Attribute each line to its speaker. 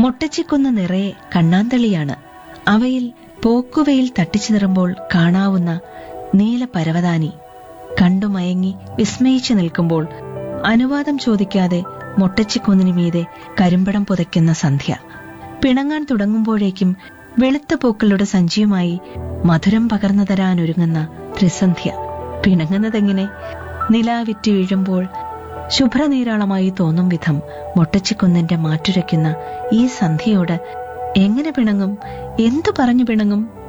Speaker 1: മുട്ടച്ചിക്കുന്ന് നിറയെ കണ്ണാന്തളിയാണ് അവയിൽ പോക്കുവയിൽ തട്ടിച്ചിതറുമ്പോൾ കാണാവുന്ന നീല പരവതാനി കണ്ടുമയങ്ങി വിസ്മയിച്ചു നിൽക്കുമ്പോൾ അനുവാദം ചോദിക്കാതെ മൊട്ടച്ചിക്കുന്നിന് മീതെ കരിമ്പടം പുതയ്ക്കുന്ന സന്ധ്യ പിണങ്ങാൻ തുടങ്ങുമ്പോഴേക്കും വെളുത്ത പൂക്കളുടെ സഞ്ചിയുമായി മധുരം പകർന്നു തരാനൊരുങ്ങുന്ന ത്രിസന്ധ്യ പിണങ്ങുന്നതെങ്ങനെ നിലാവിറ്റ് വീഴുമ്പോൾ ശുഭ്രനീരാളമായി തോന്നും വിധം മൊട്ടച്ചിക്കുന്നിന്റെ മാറ്റുരയ്ക്കുന്ന ഈ സന്ധ്യയോട് എങ്ങനെ പിണങ്ങും എന്തു പറഞ്ഞു പിണങ്ങും